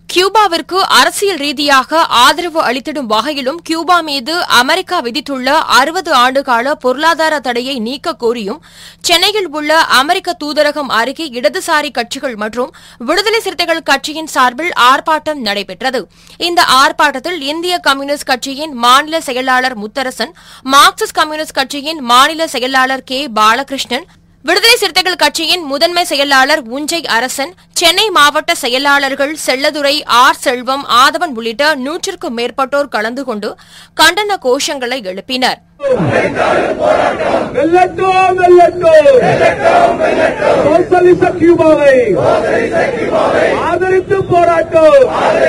கியூபாவிற்கு அரசியல் ரீதியாக ஆதரவு அளித்திடும் வகையிலும் கியூபா மீது அமெரிக்கா விதித்துள்ள அறுபது ஆண்டுகால பொருளாதார தடையை நீக்க கோரியும் சென்னையில் உள்ள அமெரிக்க தூதரகம் அருகே இடதுசாரி கட்சிகள் மற்றும் விடுதலை சிறுத்தைகள் கட்சியின் சார்பில் ஆர்ப்பாட்டம் நடைபெற்றது இந்த ஆர்ப்பாட்டத்தில் இந்திய கம்யூனிஸ்ட் கட்சியின் மாநில செயலாளர் முத்தரசன் மார்க்சிஸ்ட் கம்யூனிஸ்ட் கட்சியின் மாநில செயலாளர் கே பாலகிருஷ்ணன் விடுதலை சிறுத்தைகள் கட்சியின் முதன்மை செயலாளர் உஞ்சை அரசன் சென்னை மாவட்ட செயலாளர்கள் செல்லதுரை ஆர் செல்வம் ஆதவன் உள்ளிட்ட நூற்றிற்கும் மேற்பட்டோர் கலந்து கொண்டு கண்டன கோஷங்களை எழுப்பினர் வெல்லட்டும் வெல்லட்டும் சோசலிச கியூபாவை ஆதரித்து போராட்டம்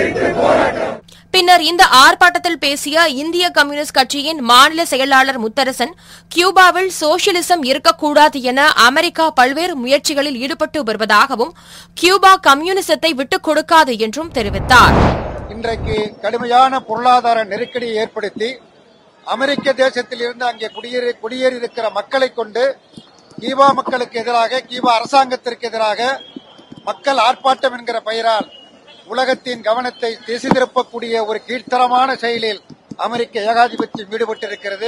பின்னர் இந்த ஆர்ப்பாட்டத்தில் பேசிய இந்திய கம்யூனிஸ்ட் கட்சியின் மாநில செயலாளர் முத்தரசன் கியூபாவில் சோசியலிசம் இருக்கக்கூடாது என அமெரிக்கா பல்வேறு முயற்சிகளில் ஈடுபட்டு வருவதாகவும் கியூபா கம்யூனிசத்தை விட்டுக் கொடுக்காது என்றும் தெரிவித்தார் இன்றைக்கு கடுமையான பொருளாதார நெருக்கடியை ஏற்படுத்தி அமெரிக்க தேசத்தில் இருந்து அங்கே குடியேறி குடியேறி இருக்கிற மக்களை கொண்டு கீபா மக்களுக்கு எதிராக கீபா அரசாங்கத்திற்கு எதிராக மக்கள் ஆர்ப்பாட்டம் என்கிற பெயரால் உலகத்தின் கவனத்தை திசை திருப்பக்கூடிய ஒரு கீழ்த்தரமான செயலில் அமெரிக்க ஏகாதிபத்தியம் ஈடுபட்டிருக்கிறது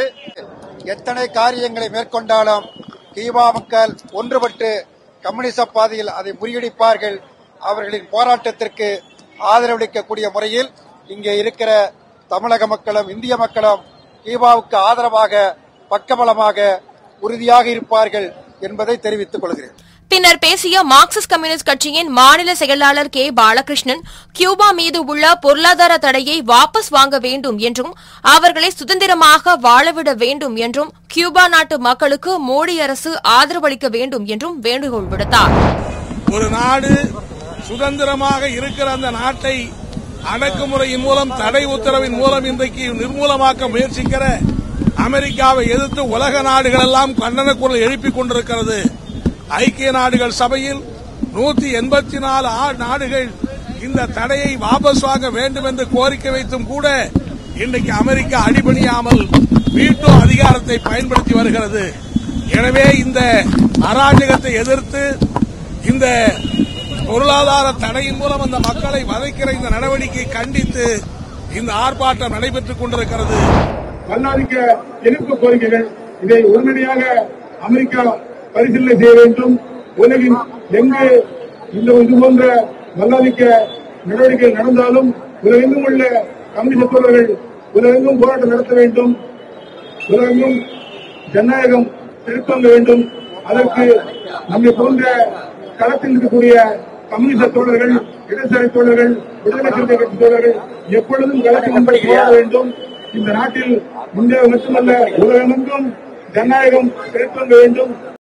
எத்தனை காரியங்களை மேற்கொண்டாலும் கீபா மக்கள் ஒன்றுபட்டு கம்யூனிச பாதையில் அதை முறியடிப்பார்கள் அவர்களின் போராட்டத்திற்கு ஆதரவளிக்கக்கூடிய முறையில் இங்கே இருக்கிற தமிழக மக்களும் இந்திய மக்களும் கீபாவுக்கு ஆதரவாக பக்கபலமாக உறுதியாக இருப்பார்கள் என்பதை தெரிவித்துக் கொள்கிறேன் பின்னர் பேசிய மார்க்சிஸ்ட் கம்யூனிஸ்ட் கட்சியின் மாநில செயலாளர் கே பாலகிருஷ்ணன் கியூபா மீது உள்ள பொருளாதார தடையை வாபஸ் வாங்க வேண்டும் என்றும் அவர்களை சுதந்திரமாக வாழவிட வேண்டும் என்றும் கியூபா நாட்டு மக்களுக்கு மோடி அரசு ஆதரவளிக்க வேண்டும் என்றும் வேண்டுகோள் விடுத்தார் ஒரு நாடு சுதந்திரமாக இருக்கிற அந்த நாட்டை அடக்குமுறையின் மூலம் தடை உத்தரவின் மூலம் இன்றைக்கு நிர்மூலமாக்க முயற்சிக்கிற அமெரிக்காவை எதிர்த்து உலக நாடுகள் எல்லாம் கண்டன குரல் எழுப்பிக் கொண்டிருக்கிறது ஐக்கிய நாடுகள் சபையில் நூத்தி எண்பத்தி நாலு நாடுகள் இந்த தடையை வாபஸ் வாங்க வேண்டும் என்று கோரிக்கை வைத்தும் கூட இன்றைக்கு அமெரிக்கா அடிபணியாமல் வீட்டோ அதிகாரத்தை பயன்படுத்தி வருகிறது எனவே இந்த அராஜகத்தை எதிர்த்து இந்த பொருளாதார தடையின் மூலம் அந்த மக்களை வதைக்கிற இந்த நடவடிக்கையை கண்டித்து இந்த ஆர்ப்பாட்டம் நடைபெற்றுக் கொண்டிருக்கிறது கர்நாடக எதிர்ப்பு கோரிக்கைகள் இதை உடனடியாக அமெரிக்கா பரிசீலனை செய்ய வேண்டும் உலகின் எங்கு இந்த இது போன்ற வல்லாதிக்க நடவடிக்கைகள் நடந்தாலும் உலகெங்கும் உள்ள கம்யூனிஸ்ட் தோழர்கள் உலகெங்கும் போராட்டம் நடத்த வேண்டும் உலகெங்கும் ஜனநாயகம் திருத்தங்க வேண்டும் அதற்கு நம்மை போன்ற களத்தில் இருக்கக்கூடிய கம்யூனிஸ்ட் தோழர்கள் இடதுசாரி தோழர்கள் விடுதலை சிறுத்தை கட்சி தோழர்கள் எப்பொழுதும் களத்தில் நின்று போராட வேண்டும் இந்த நாட்டில் இந்தியா மட்டுமல்ல உலகமெங்கும் ஜனநாயகம் திருத்தங்க வேண்டும்